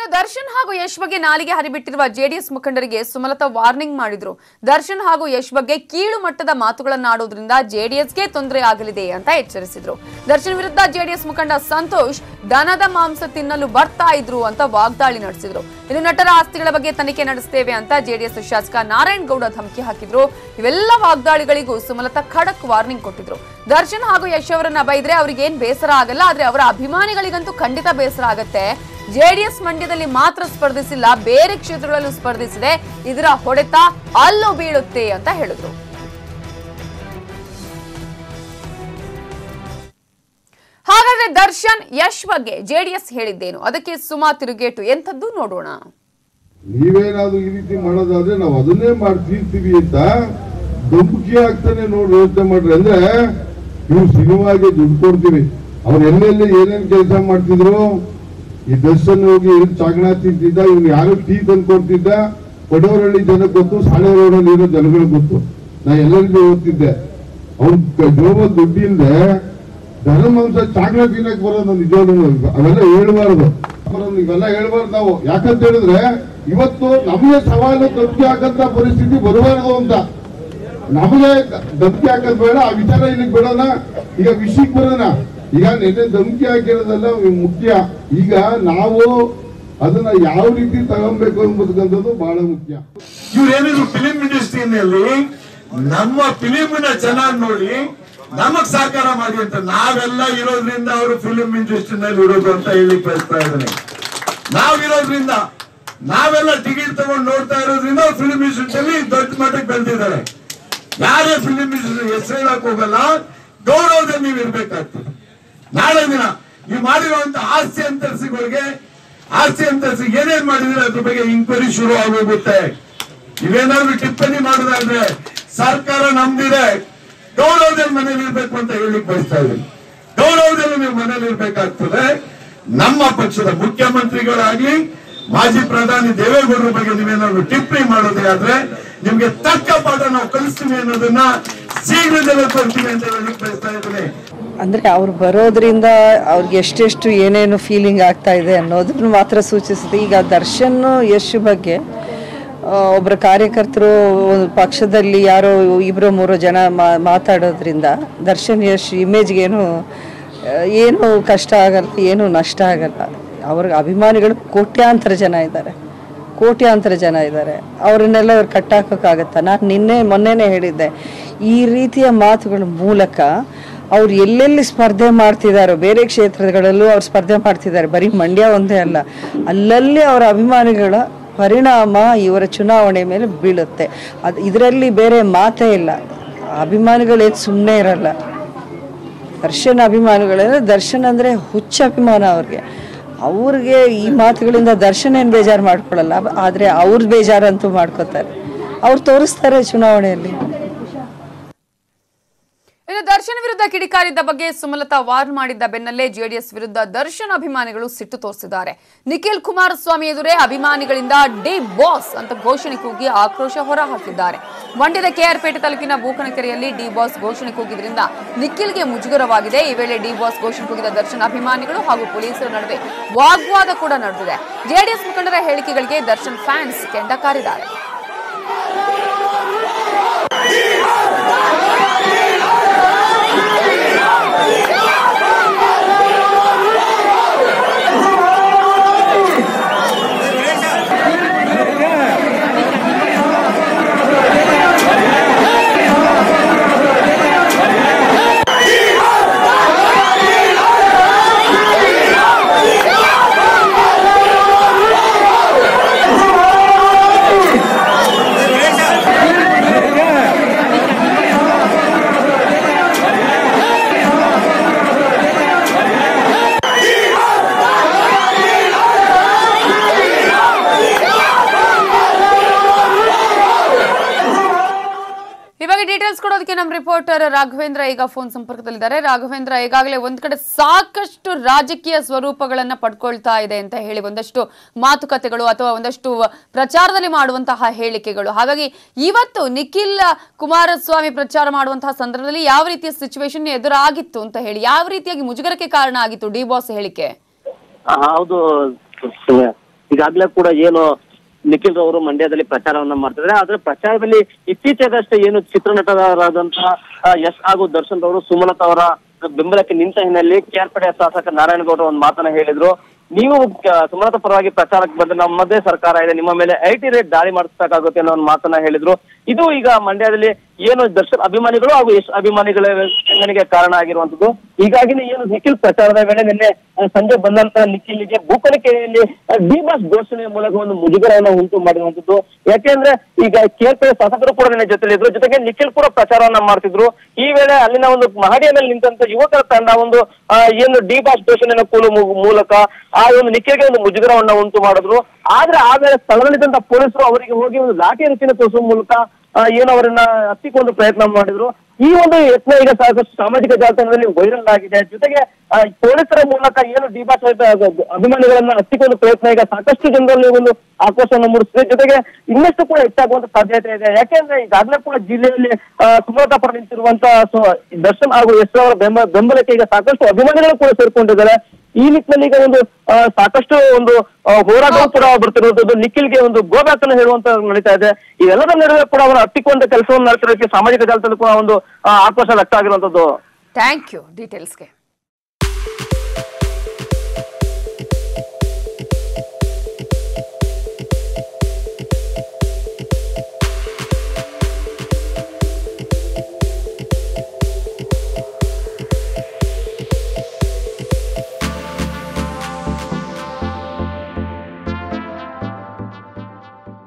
ಇನ್ನು ದರ್ಶನ್ ಹಾಗೂ ಯಶ್ ಬಗ್ಗೆ ನಾಲಿಗೆ ಹರಿಬಿಟ್ಟಿರುವ ಜೆಡಿಎಸ್ ಮುಖಂಡರಿಗೆ ಸುಮಲತಾ ವಾರ್ನಿಂಗ್ ಮಾಡಿದ್ರು ದರ್ಶನ್ ಹಾಗೂ ಯಶ್ ಬಗ್ಗೆ ಕೀಳು ಮಟ್ಟದ ಮಾತುಗಳನ್ನಾಡೋದ್ರಿಂದ ಜೆಡಿಎಸ್ಗೆ ತೊಂದರೆ ಆಗಲಿದೆ ಅಂತ ಎಚ್ಚರಿಸಿದ್ರು ದರ್ಶನ್ ವಿರುದ್ಧ ಜೆಡಿಎಸ್ ಮುಖಂಡ ಸಂತೋಷ್ ದನದ ಮಾಂಸ ತಿನ್ನಲು ಬರ್ತಾ ಇದ್ರು ಅಂತ ವಾಗ್ದಾಳಿ ನಡೆಸಿದ್ರು ಇನ್ನು ನಟರ ಆಸ್ತಿಗಳ ಬಗ್ಗೆ ತನಿಖೆ ನಡೆಸ್ತೇವೆ ಅಂತ ಜೆಡಿಎಸ್ ಶಾಸಕ ನಾರಾಯಣ್ ಗೌಡ ಧಮಕಿ ಹಾಕಿದ್ರು ಇವೆಲ್ಲ ವಾಗ್ದಾಳಿಗಳಿಗೂ ಸುಮಲತಾ ಖಡಕ್ ವಾರ್ನಿಂಗ್ ಕೊಟ್ಟಿದ್ರು ದರ್ಶನ್ ಹಾಗೂ ಯಶ್ ಅವರನ್ನ ಬೈದ್ರೆ ಅವ್ರಿಗೆ ಏನ್ ಬೇಸರ ಆಗಲ್ಲ ಆದ್ರೆ ಅವರ ಅಭಿಮಾನಿಗಳಿಗಂತೂ ಖಂಡಿತ ಬೇಸರ ಆಗತ್ತೆ ಜೆಡಿಎಸ್ ಮಂಡ್ಯದಲ್ಲಿ ಮಾತ್ರ ಸ್ಪರ್ಧಿಸಿಲ್ಲ ಬೇರೆ ಕ್ಷೇತ್ರಗಳಲ್ಲೂ ಸ್ಪರ್ಧಿಸಿದೆ ಇದರ ಹೊಡೆತ ಅಲ್ಲೂ ಬೀಳುತ್ತೆ ಅಂತ ಹೇಳಿದ್ರು ಹಾಗಾದ್ರೆ ದರ್ಶನ್ ಯಶ್ ಬಗ್ಗೆ ಜೆಡಿಎಸ್ ಹೇಳಿದ್ದೇನು ಅದಕ್ಕೆ ಸುಮಾ ತಿರುಗೇಟು ಎಂಥದ್ದು ನೋಡೋಣ ನೀವೇನಾದ್ರೂ ಈ ರೀತಿ ಮಾಡೋದಾದ್ರೆ ನಾವು ಅದನ್ನೇ ಮಾಡಿ ತೀರ್ತೀವಿ ಅಂತ ಧಮಕಿ ಆಗ್ತಾನೆ ನೋಡಿ ಯೋಚನೆ ಮಾಡ್ರಿ ಅಂದ್ರೆ ಇವ್ರು ಸಿನಿಮಾಗೆ ದುಡ್ಡು ಕೊಡ್ತೀವಿ ಅವ್ರು ಎಲ್ಲೆಲ್ಲಿ ಏನೇನ್ ಕೆಲಸ ಮಾಡ್ತಿದ್ರು ಈ ದರ್ಶನ್ ಹೋಗಿ ಎಲ್ಲಿ ಚಾಗಣ ತಿಂತಿದ್ದ ಇವ್ನು ಯಾರು ಟೀ ತಂದು ಕೊಡ್ತಿದ್ದ ಕೊಡವರಳ್ಳಿ ಜನ ಗೊತ್ತು ಸಾಳೆ ರೋಡಲ್ಲಿ ಇರೋ ಜನಗಳು ಗೊತ್ತು ನಾ ಎಲ್ಲರಿಗೂ ಓದ್ತಿದ್ದೆ ಅವ್ನ ಜೋಬ ದುಡ್ಡಿಂದ ಧನ ಮಾಂಸ ಚಾಗ್ಲ ತಿನ್ನಕ್ ಬರೋದು ನಿಜವಾಗ್ಲೂ ಅವೆಲ್ಲ ಹೇಳ್ಬಾರ್ದು ಬರೋದು ಇವೆಲ್ಲ ಹೇಳ್ಬಾರ್ದು ನಾವು ಯಾಕಂತ ಹೇಳಿದ್ರೆ ಇವತ್ತು ನಮಗೆ ಸವಾಲು ಧಮಕಿ ಹಾಕಂತ ಪರಿಸ್ಥಿತಿ ಬರಬಾರದು ಅಂತ ನಮಗೆ ಧಮಕಿ ಹಾಕೋದ್ ಬೇಡ ಆ ವಿಚಾರ ಇಲ್ಲಿಗೆ ಬಿಡೋಣ ಈಗ ವಿಷಯಕ್ಕೆ ಬರೋಣ ಈಗ ನಿನ್ನೆ ಧಮಕಿ ಹಾಕಿರೋದೆಲ್ಲ ಮುಖ್ಯ ಈಗ ನಾವು ಅದನ್ನ ಯಾವ ರೀತಿ ತಗೊಬೇಕು ಎಂಬುದಕ್ಕಂಥದ್ದು ಬಹಳ ಮುಖ್ಯ ಇವ್ರೇನಿದ್ರು ಫಿಲಿಂ ಇಂಡಸ್ಟ್ರಿನಲ್ಲಿ ನಮ್ಮ ಫಿಲಿಮಿನ ಚೆನ್ನಾಗಿ ನೋಡಿ ನಮಗ್ ಸಹಕಾರ ಮಾಡಿ ಅಂತ ನಾವೆಲ್ಲ ಇರೋದ್ರಿಂದ ಅವರು ಫಿಲಿಂ ಇಂಡಸ್ಟ್ರಿನಲ್ಲಿ ಇರೋದು ಅಂತ ಹೇಳಿ ಬಯಸ್ತಾ ಇದ್ದೀನಿ ನಾವಿರೋದ್ರಿಂದ ನಾವೆಲ್ಲ ಟಿಕೆಟ್ ತಗೊಂಡು ನೋಡ್ತಾ ಇರೋದ್ರಿಂದ ಅವ್ರು ಫಿಲಿಂ ಇಂಡಸ್ಟ್ರಿಯಲ್ಲಿ ದೊಡ್ಡ ಮಟ್ಟಕ್ಕೆ ಬೆಳೆದಿದ್ದಾರೆ ಯಾರೇ ಫಿಲಿಂ ಇಂಡಸ್ಟ್ರಿ ಹೆಸರು ಹೇಳಕ್ ಹೋಗಲ್ಲ ಗೌರವದಲ್ಲಿ ನೀವು ಇರ್ಬೇಕಾಗ್ತದೆ ನಾಳೆ ದಿನ ನೀವು ಮಾಡಿರುವಂತ ಆಸ್ತಿ ಅಂತರಿಸಿಗಳಿಗೆ ಆಸ್ತಿ ಅಂತರಿಸಿ ಏನೇನ್ ಮಾಡಿದ್ರೆ ಅದ್ರ ಬಗ್ಗೆ ಇನ್ಕ್ವೈರಿ ಶುರು ಆಗೋಗುತ್ತೆ ನೀವೇನಾದ್ರೂ ಟಿಪ್ಪಣಿ ಮಾಡೋದಾದ್ರೆ ಸರ್ಕಾರ ನಮ್ದಿದೆ ಗೌರವದಲ್ಲಿ ಮನೇಲಿ ಇರ್ಬೇಕು ಅಂತ ಹೇಳಿಕ್ ಬಯಸ್ತಾ ಇದ್ದೀನಿ ಗೌರವದಲ್ಲಿ ನೀವು ಮನೇಲಿ ಇರ್ಬೇಕಾಗ್ತದೆ ನಮ್ಮ ಪಕ್ಷದ ಮುಖ್ಯಮಂತ್ರಿಗಳಾಗ್ಲಿ ಮಾಜಿ ಪ್ರಧಾನಿ ದೇವೇಗೌಡರ ಬಗ್ಗೆ ನೀವೇನಾದ್ರು ಟಿಪ್ಪಣಿ ಮಾಡೋದೇ ಆದ್ರೆ ನಿಮ್ಗೆ ತಕ್ಕ ಪಾಠ ನಾವು ಕಲಿಸ್ತೀವಿ ಅನ್ನೋದನ್ನ ಶೀಘ್ರದಲ್ಲೇ ಕೊಡ್ತೀವಿ ಅಂತ ಹೇಳಿಕ್ ಬಯಸ್ತಾ ಇದ್ದೀನಿ ಅಂದರೆ ಅವ್ರು ಬರೋದ್ರಿಂದ ಅವ್ರಿಗೆ ಎಷ್ಟೆಷ್ಟು ಏನೇನು ಫೀಲಿಂಗ್ ಆಗ್ತಾ ಇದೆ ಅನ್ನೋದನ್ನು ಮಾತ್ರ ಸೂಚಿಸುತ್ತೆ ಈಗ ದರ್ಶನ್ ಯಶ್ ಬಗ್ಗೆ ಆ, ಒಬ್ಬರ ಕಾರ್ಯಕರ್ತರು ಒಂದು ಪಕ್ಷದಲ್ಲಿ ಯಾರೋ ಇಬ್ಬರು ಮೂರು ಜನ ಮಾ- ಮಾತಾಡೋದ್ರಿಂದ ದರ್ಶನ್ ಯಶ್ ಇಮೇಜ್ಗೆ ಏನು ಆ, ಏನು ಕಷ್ಟ ಆಗಲ್ಲ ಏನು ನಷ್ಟ ಆಗಲ್ಲ ಅವ್ರ ಅಭಿಮಾನಿಗಳು ಕೋಟ್ಯಾಂತರ ಜನ ಇದ್ದಾರೆ ಕೋಟ್ಯಾಂತರ ಜನ ಇದ್ದಾರೆ ಅವರನ್ನೆಲ್ಲ ಅವ್ರು ಕಟ್ಟಾಕೋಕ್ಕಾಗತ್ತಾ ನಾನು ನಿನ್ನೆ ಮೊನ್ನೆನೇ ಹೇಳಿದ್ದೆ ಈ ರೀತಿಯ ಮಾತುಗಳ ಮೂಲಕ ಅವ್ರು ಎಲ್ಲೆಲ್ಲಿ ಸ್ಪರ್ಧೆ ಮಾಡ್ತಿದ್ದಾರೋ ಬೇರೆ ಕ್ಷೇತ್ರಗಳಲ್ಲೂ ಅವ್ರು ಸ್ಪರ್ಧೆ ಮಾಡ್ತಿದ್ದಾರೆ ಬರೀ ಮಂಡ್ಯ ಒಂದೇ ಅಲ್ಲ ಅಲ್ಲಲ್ಲಿ ಅವರ ಅಭಿಮಾನಿಗಳ ಪರಿಣಾಮ ಇವರ ಚುನಾವಣೆ ಮೇಲೆ ಬೀಳುತ್ತೆ ಅದು ಇದರಲ್ಲಿ ಬೇರೆ ಮಾತೇ ಇಲ್ಲ ಅಭಿಮಾನಿಗಳೇನು ಸುಮ್ಮನೆ ಇರಲ್ಲ ದರ್ಶನ್ ಅಭಿಮಾನಿಗಳಂದ್ರೆ ದರ್ಶನ್ ಅಂದರೆ ಹುಚ್ಚ ಅಭಿಮಾನ ಅವ್ರಿಗೆ ಅವ್ರಿಗೆ ಈ ಮಾತುಗಳಿಂದ ದರ್ಶನ್ ಏನು ಬೇಜಾರು ಮಾಡ್ಕೊಳ್ಳಲ್ಲ ಆದರೆ ಅವ್ರ ಬೇಜಾರಂತೂ ಮಾಡ್ಕೋತಾರೆ ಅವ್ರು ತೋರಿಸ್ತಾರೆ ಚುನಾವಣೆಯಲ್ಲಿ ಇನ್ನು ದರ್ಶನ್ ವಿರುದ್ಧ ಕಿಡಿಕಾರಿದ್ದ ಬಗ್ಗೆ ಸುಮಲತಾ ವಾರ್ ಮಾಡಿದ್ದ ಬೆನ್ನಲ್ಲೇ ಜೆಡಿಎಸ್ ವಿರುದ್ಧ ದರ್ಶನ್ ಅಭಿಮಾನಿಗಳು ಸಿಟ್ಟು ತೋರಿಸಿದ್ದಾರೆ ನಿಖಿಲ್ ಕುಮಾರಸ್ವಾಮಿ ಎದುರೇ ಅಭಿಮಾನಿಗಳಿಂದ ಡಿ ಬಾಸ್ ಅಂತ ಘೋಷಣೆ ಕೂಗಿ ಆಕ್ರೋಶ ಹೊರಹಾಕಿದ್ದಾರೆ ಮಂಡ್ಯದ ಕೆಆರ್ಪೇಟೆ ತಾಲೂಕಿನ ಬೂಕನಕೆರೆಯಲ್ಲಿ ಡಿ ಬಾಸ್ ಘೋಷಣೆ ಕೂಗಿದ್ರಿಂದ ನಿಖಿಲ್ಗೆ ಮುಜುಗರವಾಗಿದೆ ಈ ವೇಳೆ ಡಿ ಬಾಸ್ ಘೋಷಣೆ ಕೂಗಿದ ದರ್ಶನ್ ಅಭಿಮಾನಿಗಳು ಹಾಗೂ ಪೊಲೀಸರ ನಡುವೆ ವಾಗ್ವಾದ ಕೂಡ ನಡೆದಿದೆ ಜೆಡಿಎಸ್ ಮುಖಂಡರ ಹೇಳಿಕೆಗಳಿಗೆ ದರ್ಶನ್ ಫ್ಯಾನ್ಸ್ ಕೆಂಡ ಕಾರಿದ್ದಾರೆ ಇವಾಗ ಡೀಟೇಲ್ಸ್ ಕೊಡೋದಕ್ಕೆ ನಮ್ಮ ರಿಪೋರ್ಟರ್ ರಾಘವೇಂದ್ರ ಈಗ ಫೋನ್ ಸಂಪರ್ಕದಲ್ಲಿದ್ದಾರೆ ರಾಘವೇಂದ್ರ ಈಗಾಗಲೇ ಒಂದ್ ಕಡೆ ಸಾಕಷ್ಟು ರಾಜಕೀಯ ಸ್ವರೂಪಗಳನ್ನ ಪಡ್ಕೊಳ್ತಾ ಇದೆ ಅಂತ ಹೇಳಿ ಒಂದಷ್ಟು ಮಾತುಕತೆಗಳು ಅಥವಾ ಒಂದಷ್ಟು ಪ್ರಚಾರದಲ್ಲಿ ಮಾಡುವಂತಹ ಹೇಳಿಕೆಗಳು ಹಾಗಾಗಿ ಇವತ್ತು ನಿಖಿಲ್ ಕುಮಾರಸ್ವಾಮಿ ಪ್ರಚಾರ ಮಾಡುವಂತಹ ಸಂದರ್ಭದಲ್ಲಿ ಯಾವ ರೀತಿಯ ಸಿಚುವೇಶನ್ ಎದುರಾಗಿತ್ತು ಅಂತ ಹೇಳಿ ಯಾವ ರೀತಿಯಾಗಿ ಮುಜುಗರಕ್ಕೆ ಕಾರಣ ಆಗಿತ್ತು ಡಿ ಬಾಸ್ ಹೇಳಿಕೆ ಆ, ಹೌದು ಸುಮೆ. ಈಗಾಗ್ಲೇ ಕೂಡ ಏನು ನಿಖಿಲ್ ಅವರು ಮಂಡ್ಯದಲ್ಲಿ ಪ್ರಚಾರವನ್ನ ಮಾಡ್ತಿದ್ದಾರೆ ಆದ್ರೆ ಪ್ರಚಾರದಲ್ಲಿ ಇತ್ತೀಚೆಗಷ್ಟೇ ಏನು ಚಿತ್ರನಟರಾದಂತಹ ಆ, ಯಶ್ ಹಾಗೂ ದರ್ಶನ್ ಅವರು ಸುಮಲತಾ ಅವರ ಬೆಂಬಲಕ್ಕೆ ನಿಂತ ಹಿನ್ನೆಲೆಯಲ್ಲಿ ಕೇರ್ಪಡೆ ಶಾಸಕ ನಾರಾಯಣಗೌಡ ಒಂದು ಮಾತನ್ನ ಹೇಳಿದ್ರು ನೀವು ಕ- ಸುಮಲತಾ ಪರವಾಗಿ ಪ್ರಚಾರಕ್ಕೆ ಬಂದ್ರೆ ನಮ್ಮದೇ ಸರ್ಕಾರ ಇದೆ ನಿಮ್ಮ ಮೇಲೆ ಐ ಟಿ ರೇಟ್ ದಾಳಿ ಮಾಡಿಸಬೇಕಾಗುತ್ತೆ ಅನ್ನೋ ಒಂದು ಮಾತನ್ನ ಹೇಳಿದ್ರು ಇದು ಈಗ ಮಂಡ್ಯದಲ್ಲಿ ಏನು ದರ್ಶನ್ ಅಭಿಮಾನಿಗಳು ಹಾಗೂ ಯಶ್ ಅಭಿಮಾನಿಗಳ ಖಂಡನೆಗೆ ಕಾರಣ ಆಗಿರುವಂತದ್ದು ಹೀಗಾಗಿನೇ ಏನು ನಿಖಿಲ್ ಪ್ರಚಾರದ ವೇಳೆ ನಿನ್ನೆ ಆ, ಸಂಜೆ ಬಂದಂತ ನಿಖಿಲ್ಗೆ ಭೂಕಲಿಕೆಯಲ್ಲಿ ಡಿ ಬಾಸ್ ಘೋಷಣೆಯ ಮೂಲಕ ಒಂದು ಮುಜುಗರವನ್ನು ಉಂಟು ಮಾಡಿರುವಂತದ್ದು ಯಾಕೆಂದ್ರೆ ಈಗ ಕೇರ್ಪೆ ಶಾಸಕರು ಕೂಡ ನಿನ್ನೆ ಜೊತೆಲಿದ್ರು ಜೊತೆಗೆ ನಿಖಿಲ್ ಕೂಡ ಪ್ರಚಾರವನ್ನ ಮಾಡ್ತಿದ್ರು ಈ ವೇಳೆ ಅಲ್ಲಿನ ಒಂದು ಮಹಡಿಯ ಮೇಲೆ ನಿಂತಂತ ಯುವಕರ ತಂಡ ಒಂದು ಆ, ಏನು ಡಿ ಬಾಸ್ ಘೋಷಣೆಯನ್ನು ಕೂಲು ಮು- ಮೂಲಕ ಆ ಒಂದು ನಿಖಿಲ್ಗೆ ಒಂದು ಮುಜುಗರವನ್ನ ಉಂಟು ಮಾಡಿದ್ರು ಆದ್ರೆ ಆ ವೇಳೆ ಸ್ಥಳದಲ್ಲಿದ್ದಂತ ಪೊಲೀಸರು ಅವರಿಗೆ ಹೋಗಿ ಒಂದು ಲಾಠಿ ರುಚಿನ ತೋರಿಸುವ ಮೂಲಕ ಆ, ಏನು ಅವರನ್ನ ಹತ್ತಿಕೊಂಡು ಪ್ರಯತ್ನ ಮಾಡಿದ್ರು ಈ ಒಂದು ಯತ್ನ ಈಗ ಸಾಕಷ್ಟು ಸಾಮಾಜಿಕ ಜಾಲತಾಣದಲ್ಲಿ ವೈರಲ್ ಆಗಿದೆ ಜೊತೆಗೆ ಆ, ಪೊಲೀಸರ ಮೂಲಕ ಏನು ಡಿಬಾ ಅಭಿಮಾನಿಗಳನ್ನ ಹತ್ತಿಕೊಂಡು ಪ್ರಯತ್ನ ಈಗ ಸಾಕಷ್ಟು ಜನರಲ್ಲಿ ಒಂದು ಆಕ್ರೋಶವನ್ನು ಮೂಡಿಸಿದೆ ಜೊತೆಗೆ ಇನ್ನಷ್ಟು ಕೂಡ ಹೆಚ್ಚಾಗುವಂತ ಸಾಧ್ಯತೆ ಇದೆ ಯಾಕೆಂದ್ರೆ ಈಗಾಗಲೇ ಕೂಡ ಜಿಲ್ಲೆಯಲ್ಲಿ ಆ, ಸುಮಲತಾ ಪರ ನಿಂತಿರುವಂತ ಸೊ- ದರ್ಶನ್ ಹಾಗೂ ಯಶ್ ಅವರ ಬೆಂಬ ಬೆಂಬಲಕ್ಕೆ ಈಗ ಸಾಕಷ್ಟು ಅಭಿಮಾನಿಗಳು ಕೂಡ ಸೇರ್ಕೊಂಡಿದ್ದಾರೆ ಈ ನಿಟ್ಟಿನಲ್ಲಿ ಈಗ ಒಂದು ಆ, ಸಾಕಷ್ಟು ಒಂದು ಆ, ಹೋರಾಟವೂ ಕೂಡ ಬರ್ತಿರುವಂತದ್ದು ನಿಖಿಲ್ಗೆ ಒಂದು ಗೋಬ್ಯಾಕ್ ಅನ್ನು ಹೇಳುವಂತ ನಡೀತಾ ಇದೆ ಇವೆಲ್ಲದರ ನಡುವೆ ಕೂಡ ಅವರು ಹತ್ತಿಕೊಂಡ ಕೆಲಸವನ್ನು ಮಾಡ್ತಿರೋದಕ್ಕೆ ಸಾಮಾಜಿಕ ಜಾಲದಲ್ಲಿ ಕೂಡ ಒಂದು ಆ, ಆಕ್ರೋಶ ವ್ಯಕ್ತ ಆಗಿರುವಂತದ್ದು ಥ್ಯಾಂಕ್ ಯು ಡೀಟೇಲ್ಸ್ಗೆ